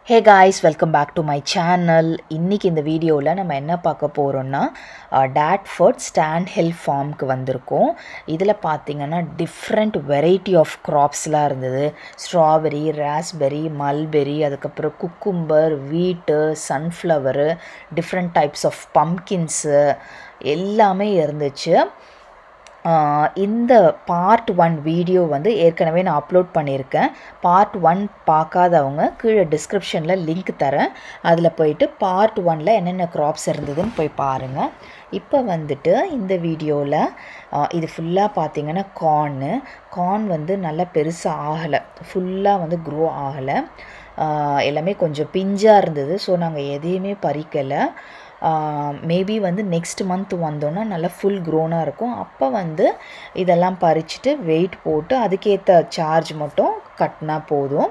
hey guys welcome back to my channel இன்றைக்கி இந்த வீடியோவில் நம்ம என்ன பார்க்க போகிறோம்னா டேட்ஃபர்ட் ஸ்டாண்ட் ஹில் ஃபார்முக்கு வந்திருக்கோம் இதில் பார்த்தீங்கன்னா டிஃப்ரெண்ட் வெரைட்டி ஆஃப் க்ராப்ஸ்லாம் இருந்தது ஸ்ட்ராபெரி ராஸ்பெரி மல்பெரி அதுக்கப்புறம் குக்கும்பர் வீட்டு sunflower different types of pumpkins எல்லாமே இருந்துச்சு ஆஹ் இந்த பார்ட் ஒன் வீடியோ வந்து ஏற்கனவே நான் அப்லோட் பண்ணியிருக்கேன் பார்ட் ஒன் பார்க்காதவங்க கீழே டிஸ்கிரிப்ஷனில் லிங்க் தரேன் அதில் போயிட்டு பார்ட் ஒனில் என்னென்ன க்ராப்ஸ் இருந்ததுன்னு போய் பாருங்கள் இப்போ வந்துட்டு இந்த வீடியோவில் இது ஃபுல்லாக பார்த்தீங்கன்னா கார்னு கார்ன் வந்து நல்லா பெருசாக ஆகலை ஃபுல்லாக வந்து க்ரோ ஆகலை எல்லாமே கொஞ்சம் பிஞ்சாக இருந்தது ஸோ நாங்கள் எதையுமே பறிக்கலை மேபி வந்து நெக்ஸ்ட் மந்த் வந்தோன்னா நல்லா ஃபுல் க்ரோனாக இருக்கும் அப்போ வந்து இதெல்லாம் பறிச்சுட்டு வெயிட் போட்டு அதுக்கேற்ற சார்ஜ் மட்டும் கட்டினா போதும்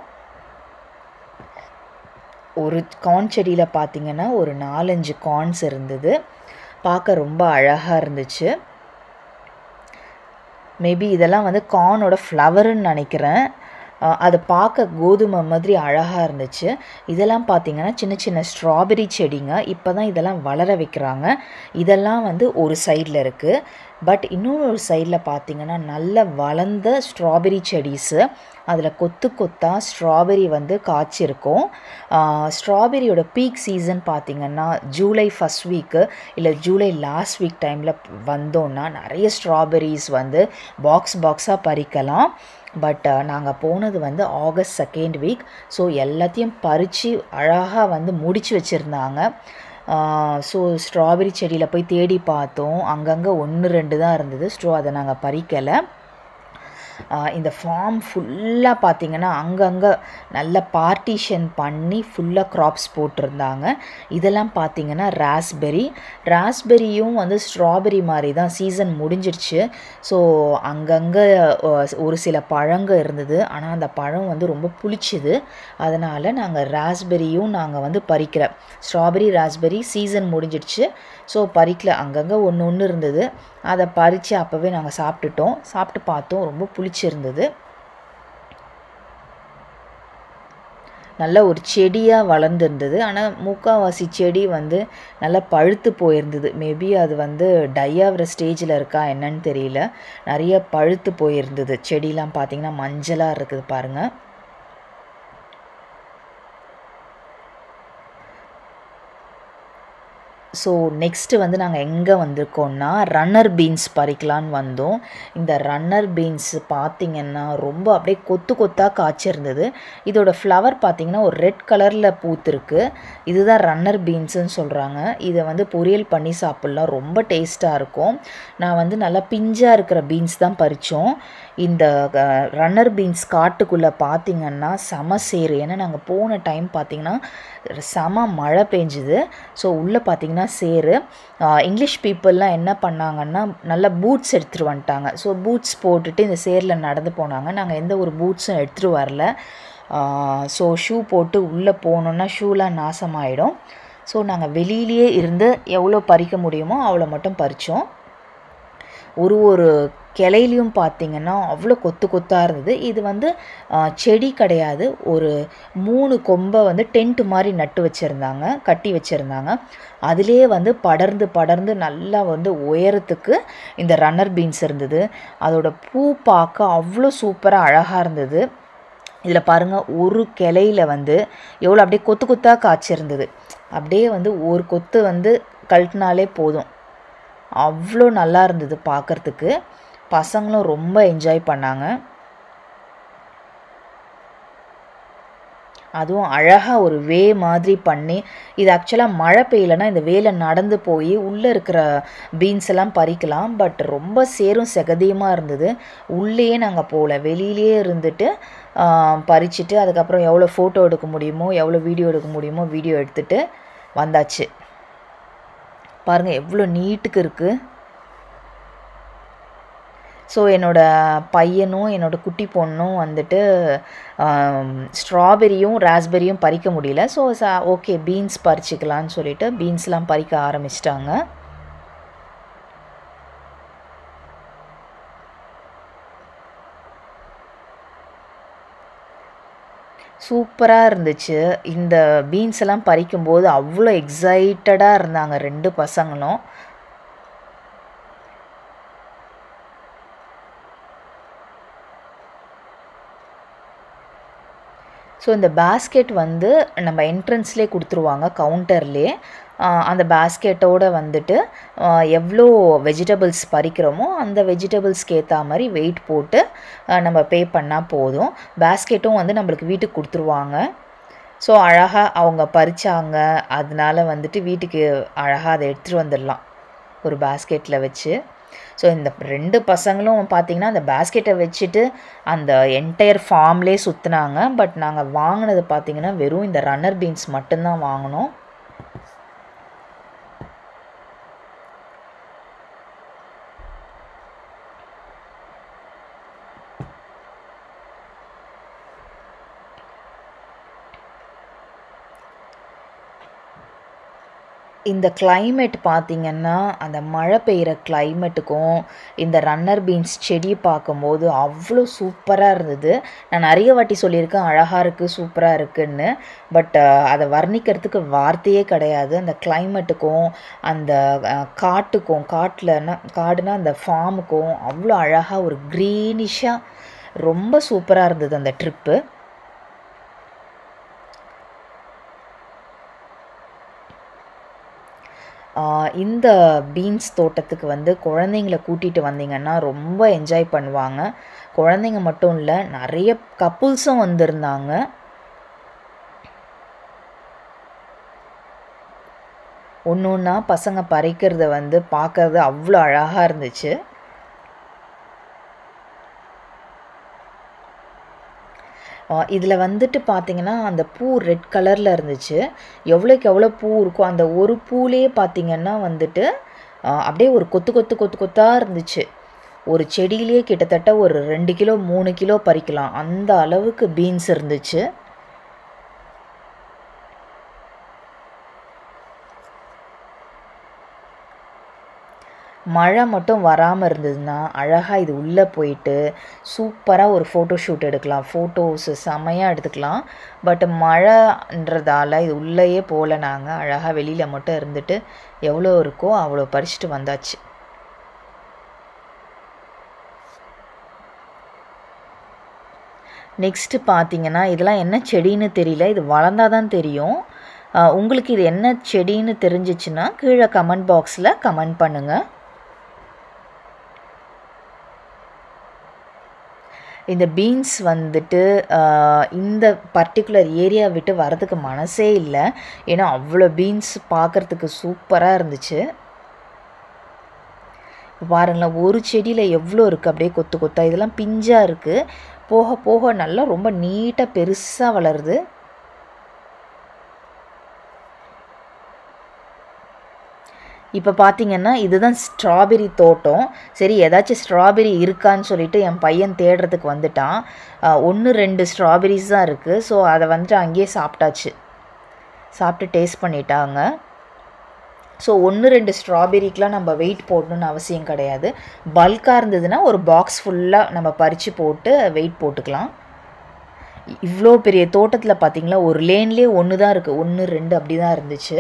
ஒரு கார்ன் செடியில் பார்த்தீங்கன்னா ஒரு நாலஞ்சு கார்ன்ஸ் இருந்தது பார்க்க ரொம்ப அழகாக இருந்துச்சு மேபி இதெல்லாம் வந்து கார்னோட ஃப்ளவருன்னு நினைக்கிறேன் அது பார்க்க கோதுமை மாதிரி அழகாக இருந்துச்சு இதெல்லாம் பார்த்திங்கன்னா சின்ன சின்ன ஸ்ட்ராபெரி செடிங்க இப்போ தான் இதெல்லாம் வளர வைக்கிறாங்க இதெல்லாம் வந்து ஒரு சைடில் இருக்குது பட் இன்னொரு சைடில் பார்த்திங்கன்னா நல்ல வளர்ந்த ஸ்ட்ராபெரி செடிஸு அதில் கொத்து கொத்தாக ஸ்ட்ராபெரி வந்து காய்ச்சிருக்கும் ஸ்ட்ராபெரியோட பீக் சீசன் பார்த்திங்கன்னா ஜூலை ஃபஸ்ட் வீக்கு இல்லை ஜூலை லாஸ்ட் வீக் டைமில் வந்தோன்னா நிறைய ஸ்ட்ராபெரிஸ் வந்து பாக்ஸ் பாக்ஸாக பறிக்கலாம் பட் நாங்கள் போனது வந்து ஆகஸ்ட் செகண்ட் வீக் ஸோ எல்லாத்தையும் பறித்து அழகாக வந்து முடிச்சு வச்சுருந்தாங்க ஸோ ஸ்ட்ராபெரி செடியில் போய் தேடி பார்த்தோம் அங்கங்கே ஒன்று ரெண்டு தான் இருந்தது ஸோ அதை நாங்கள் பறிக்கலை இந்த ஃபார்ம் ஃபுல்லாக பார்த்திங்கன்னா அங்கங்கே நல்ல பார்ட்டிஷன் பண்ணி ஃபுல்லாக க்ராப்ஸ் போட்டிருந்தாங்க இதெல்லாம் பார்த்திங்கன்னா ராஸ்பெரி ராஸ்பெரியும் வந்து ஸ்ட்ராபெரி மாதிரி தான் சீசன் முடிஞ்சிடுச்சு ஸோ அங்கங்கே ஒரு சில பழங்க இருந்தது ஆனால் அந்த பழம் வந்து ரொம்ப புளிச்சுது அதனால் நாங்கள் ராஸ்பெரியும் நாங்கள் வந்து பறிக்கல ஸ்ட்ராபெரி ராஸ்பெரி சீசன் முடிஞ்சிடுச்சு ஸோ பறிக்கல அங்கங்கே ஒன்று ஒன்று இருந்தது அதை பறித்து அப்போவே நாங்கள் சாப்பிட்டுட்டோம் சாப்பிட்டு பார்த்தோம் ரொம்ப புளிச்சிருந்தது நல்ல ஒரு செடியாக வளர்ந்துருந்தது ஆனால் முக்கால்வாசி செடி வந்து நல்லா பழுத்து போயிருந்தது மேபி அது வந்து டை ஆகிற ஸ்டேஜில் இருக்கா என்னன்னு தெரியல நிறைய பழுத்து போயிருந்தது செடிலாம் பார்த்திங்கன்னா மஞ்சளாக இருக்குது பாருங்கள் ஸோ நெக்ஸ்ட்டு வந்து நாங்கள் எங்கே வந்திருக்கோம்னா ரன்னர் பீன்ஸ் பறிக்கலான்னு வந்தோம் இந்த ரன்னர் பீன்ஸ் பார்த்திங்கன்னா ரொம்ப அப்படியே கொத்து கொத்தாக காய்ச்சிருந்தது இதோட ஃப்ளவர் பார்த்திங்கன்னா ஒரு ரெட் கலரில் பூத்துருக்கு இதுதான் ரன்னர் பீன்ஸுன்னு சொல்கிறாங்க இதை வந்து பொரியல் பண்ணி சாப்பிட்லாம் ரொம்ப டேஸ்ட்டாக இருக்கும் நான் வந்து நல்லா பிஞ்சாக இருக்கிற பீன்ஸ் தான் பறித்தோம் இந்த ரன்னர் பீன்ஸ் காட்டுக்குள்ளே பார்த்திங்கன்னா செம சேரு ஏன்னா நாங்கள் போன டைம் பார்த்திங்கன்னா செம மழை பெஞ்சுது ஸோ உள்ளே பார்த்திங்கன்னா சேரு இங்கிலீஷ் பீப்புளெலாம் என்ன பண்ணாங்கன்னா நல்லா பூட்ஸ் எடுத்துகிட்டு வந்துட்டாங்க ஸோ பூட்ஸ் போட்டுட்டு இந்த சேரில் நடந்து போனாங்க நாங்கள் எந்த ஒரு பூட்ஸும் எடுத்துகிட்டு வரல ஸோ ஷூ போட்டு உள்ளே போனோன்னா ஷூலாம் நாசமாயிடும் ஸோ நாங்கள் வெளியிலேயே இருந்து எவ்வளோ பறிக்க முடியுமோ அவ்வளோ மட்டும் பறித்தோம் ஒரு ஒரு கிளையிலையும் பார்த்திங்கன்னா அவ்வளோ கொத்து கொத்தாக இருந்தது இது வந்து செடி கிடையாது ஒரு மூணு கொம்பை வந்து டென்ட் மாதிரி நட்டு வச்சுருந்தாங்க கட்டி வச்சுருந்தாங்க அதிலே வந்து படர்ந்து படர்ந்து நல்லா வந்து உயரத்துக்கு இந்த ரன்னர் பீன்ஸ் இருந்தது அதோட பூ பார்க்க அவ்வளோ சூப்பராக அழகாக இருந்தது இதில் பாருங்கள் ஒரு கிளையில் வந்து எவ்வளோ அப்படியே கொத்து கொத்தாக காய்ச்சிருந்தது அப்படியே வந்து ஒரு கொத்து வந்து கழட்டினாலே போதும் அவ்வளோ நல்லா இருந்தது பார்க்குறதுக்கு பசங்களும் ரொம்ப என்ஜாய் பண்ணாங்க அதுவும் அழகாக ஒரு வே மாதிரி பண்ணி இது ஆக்சுவலாக மழை பெய்யலைன்னா இந்த வேலை நடந்து போய் உள்ளே இருக்கிற பீன்ஸ் எல்லாம் பறிக்கலாம் பட் ரொம்ப சேரும் செகதியமாக இருந்தது உள்ளேயே நாங்கள் போகல வெளியிலேயே இருந்துட்டு பறிச்சுட்டு அதுக்கப்புறம் எவ்வளோ ஃபோட்டோ எடுக்க முடியுமோ எவ்வளோ வீடியோ எடுக்க முடியுமோ வீடியோ எடுத்துகிட்டு வந்தாச்சு பாருங்கள் எவ்வளோ நீட்டுக்கு இருக்குது ஸோ என்னோடய பையனும் என்னோடய குட்டி பொண்ணும் வந்துட்டு ஸ்ட்ராபெரியும் ராஸ்பெரியும் பறிக்க முடியல ஸோ ச ஓகே பீன்ஸ் பறிச்சிக்கலான்னு சொல்லிட்டு பீன்ஸ்லாம் பறிக்க ஆரம்பிச்சிட்டாங்க சூப்பராக இருந்துச்சு இந்த பீன்ஸ் எல்லாம் பறிக்கும்போது அவ்வளோ எக்ஸைட்டடாக இருந்தாங்க ரெண்டு பசங்களும் ஸோ இந்த பேஸ்கெட் வந்து நம்ம என்ட்ரன்ஸ்லேயே கொடுத்துருவாங்க கவுண்டர்லேயே அந்த பேஸ்கெட்டோட வந்துட்டு ஆஹ், எவ்வளோ வெஜிடபிள்ஸ் பறிக்கிறோமோ அந்த வெஜிடபிள்ஸ்க்கு ஏற்ற மாதிரி வெயிட் போட்டு ஆஹ், நம்ம பே பண்ணால் போதும் பேஸ்கெட்டும் வந்து நம்மளுக்கு வீட்டுக்கு கொடுத்துருவாங்க ஸோ அழகாக அவங்க பறிச்சாங்க அதனால வந்துட்டு வீட்டுக்கு அழகாக அதை எடுத்துகிட்டு வந்துடலாம் ஒரு பேஸ்கெட்டில் வச்சு ஸோ இந்த ரெண்டு பசங்களும் பார்த்தீங்கன்னா அந்த பேஸ்கெட்டை வச்சுட்டு அந்த என்டையர் ஃபார்ம்லேயே சுற்றுனாங்க பட் நாங்கள் வாங்கினது பார்த்தீங்கன்னா வெறும் இந்த ரன்னர் பீன்ஸ் மட்டும்தான் வாங்கினோம் இந்த climate பார்த்தீங்கன்னா அந்த மழை பெய்கிற கிளைமேட்டுக்கும் இந்த ரன்னர் பீன்ஸ் செடி பார்க்கும்போது அவ்வளோ சூப்பராக இருந்தது நான் நிறைய வாட்டி சொல்லியிருக்கேன் அழகாக இருக்குது சூப்பராக இருக்குன்னு பட் அதை வர்ணிக்கிறதுக்கு வார்த்தையே கிடையாது அந்த கிளைமேட்டுக்கும் அந்த அஹ், காட்டுக்கும் காட்டில்னா காடுனா அந்த ஃபார்முக்கும் அவ்வளோ அழகாக ஒரு க்ரீனிஷாக ரொம்ப சூப்பராக இருந்தது அந்த ட்ரிப்பு ஆஹ் இந்த பீன்ஸ் தோட்டத்துக்கு வந்து குழந்தைங்கள கூட்டிகிட்டு வந்தீங்கன்னா ரொம்ப என்ஜாய் பண்ணுவாங்க குழந்தைங்க மட்டும் இல்லை நிறைய கப்புள்ஸும் வந்திருந்தாங்க ஒன்று ஒன்றா பசங்க பறிக்கிறத வந்து பார்க்கறது அவ்வளோ அழகாக இருந்துச்சு இதில் வந்துட்டு பார்த்தீங்கன்னா அந்த பூ ரெட் கலரில் இருந்துச்சு எவ்வளோக்கு எவ்வளோ பூ இருக்கோ அந்த ஒரு பூலேயே பார்த்தீங்கன்னா வந்துட்டு ஆஹ் அப்படியே ஒரு கொத்து கொத்து கொத்து கொத்தாக இருந்துச்சு ஒரு செடியிலேயே கிட்டத்தட்ட ஒரு ரெண்டு கிலோ மூணு கிலோ பறிக்கலாம் அந்த அளவுக்கு பீன்ஸ் இருந்துச்சு மழை மட்டும் வராமல் இருந்ததுன்னா அழகாக இது உள்ளே போயிட்டு சூப்பராக ஒரு ஃபோட்டோ ஷூட் எடுக்கலாம் ஃபோட்டோஸ் செம்மையாக எடுத்துக்கலாம் பட் மழைன்றதால இது உள்ளேயே போகல நாங்கள் அழகாக வெளியில் மட்டும் இருந்துட்டு எவ்வளோ இருக்கோ அவ்வளோ பறிச்சுட்டு வந்தாச்சு நெக்ஸ்ட்டு பார்த்தீங்கன்னா இதெல்லாம் என்ன செடின்னு தெரியல இது வளர்ந்தாதான் தெரியும் ஆஹ் உங்களுக்கு இது என்ன செடின்னு தெரிஞ்சிச்சுன்னா கீழே கமெண்ட் பாக்ஸில் கமெண்ட் பண்ணுங்கள் இந்த பீன்ஸ் வந்துட்டு ஆஹ் இந்த பர்டிகுலர் ஏரியா விட்டு வரதுக்கு மனசே இல்லை ஏன்னா அவ்வளோ பீன்ஸ் பார்க்குறதுக்கு சூப்பராக இருந்துச்சு இப்ப பாருங்களேன் ஒரு செடியில் எவ்வளோ இருக்குது அப்படியே கொத்து கொத்தா இதெல்லாம் பிஞ்சாக இருக்குது போக போக நல்லா ரொம்ப நீட்டாக பெருசாக வளருது இப்போ பார்த்தீங்கன்னா இதுதான் ஸ்ட்ராபெரி தோட்டம் சரி ஏதாச்சும் ஸ்ட்ராபெரி இருக்கான்னு சொல்லிட்டு என் பையன் தேடுறதுக்கு வந்துட்டான் ஒன்று ரெண்டு ஸ்ட்ராபெரிஸ் தான் இருக்குது ஸோ அதை வந்துட்டு அங்கேயே சாப்பிட்டாச்சு சாப்பிட்டு டேஸ்ட் பண்ணிட்டாங்க ஸோ ஒன்று ரெண்டு ஸ்ட்ராபெரிக்கெலாம் நம்ம வெயிட் போடணும்னு அவசியம் கிடையாது பல்காக இருந்ததுன்னா ஒரு பாக்ஸ் ஃபுல்லாக நம்ம பறித்து போட்டு வெயிட் போட்டுக்கலாம் இவ்வளோ பெரிய தோட்டத்தில் பார்த்தீங்களா ஒரு லேன்லேயே ஒன்று தான் இருக்குது ஒன்று ரெண்டு அப்படி தான் இருந்துச்சு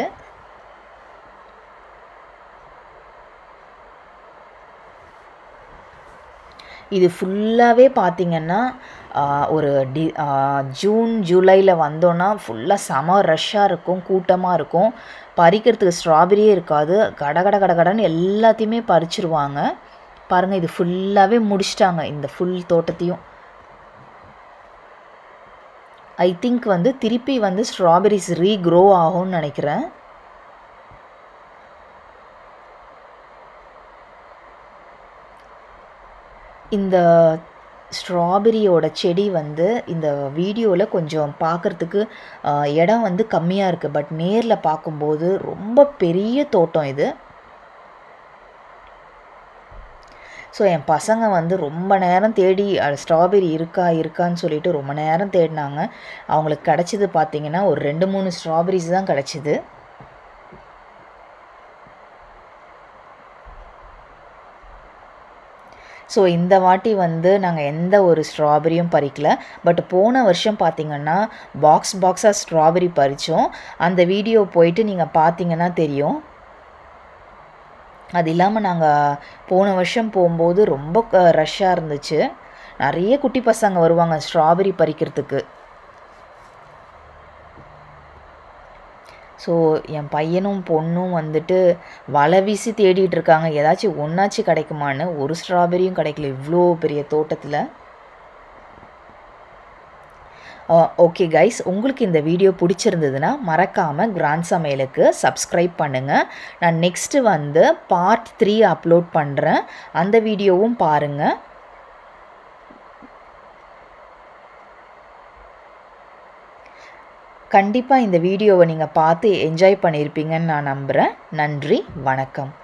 இது ஃபுல்லாகவே பார்த்தீங்கன்னா ஆஹ், ஒரு டி ஆஹ், ஜூன் ஜூலையில் வந்தோன்னா ஃபுல்லாக செம ரஷ்ஷாக இருக்கும் கூட்டமாக இருக்கும் பறிக்கிறதுக்கு ஸ்ட்ராபெரியே இருக்காது கட கட கட கடன்னு எல்லாத்தையுமே பறிச்சிருவாங்க பாருங்கள் இது ஃபுல்லாகவே முடிச்சிட்டாங்க இந்த ஃபுல் தோட்டத்தையும் ஐ திங்க் வந்து திருப்பி வந்து ஸ்ட்ராபெரிஸ் ரீக்ரோ ஆகும்னு நினைக்கிறேன் இந்த ஸ்ட்ராபெரியோட செடி வந்து இந்த வீடியோவில் கொஞ்சம் பார்க்குறதுக்கு இடம் வந்து கம்மியாக இருக்குது பட் நேரில் பார்க்கும்போது ரொம்ப பெரிய தோட்டம் இது ஸோ என் பசங்க வந்து ரொம்ப நேரம் தேடி ஸ்ட்ராபெரி இருக்கா இருக்கான்னு சொல்லிட்டு ரொம்ப நேரம் தேடினாங்க அவங்களுக்கு கிடச்சிது பார்த்தீங்கன்னா ஒரு ரெண்டு மூணு ஸ்ட்ராபெரிஸ் தான் கிடச்சிது ஸோ இந்த வாட்டி வந்து நாங்கள் எந்த ஒரு ஸ்ட்ராபெரியும் பறிக்கல பட் போன வருஷம் பார்த்திங்கன்னா பாக்ஸ் பாக்ஸாக ஸ்ட்ராபெரி பறித்தோம் அந்த வீடியோ போயிட்டு நீங்கள் பார்த்தீங்கன்னா தெரியும் அது இல்லாமல் நாங்கள் போன வருஷம் போகும்போது ரொம்ப ரஷ்ஷாக இருந்துச்சு நிறைய குட்டி பசங்க வருவாங்க ஸ்ட்ராபெரி பறிக்கிறதுக்கு ஸோ என் பையனும் பொண்ணும் வந்துட்டு வலை வீசி தேடிட்டு இருக்காங்க ஏதாச்சும் ஒன்றாச்சும் கிடைக்குமான்னு ஒரு ஸ்ட்ராபெரியும் கிடைக்கல இவ்வளோ பெரிய தோட்டத்தில் ஓகே கைஸ் உங்களுக்கு இந்த வீடியோ பிடிச்சிருந்ததுன்னா மறக்காமல் கிராண்ட் சமையலுக்கு சப்ஸ்கிரைப் பண்ணுங்கள் நான் நெக்ஸ்ட்டு வந்து பார்ட் த்ரீ அப்லோட் பண்ணுறேன் அந்த வீடியோவும் பாருங்கள் கண்டிப்பாக இந்த வீடியோவை நீங்கள் பார்த்து என்ஜாய் பண்ணியிருப்பீங்கன்னு நான் நம்புகிறேன் நன்றி வணக்கம்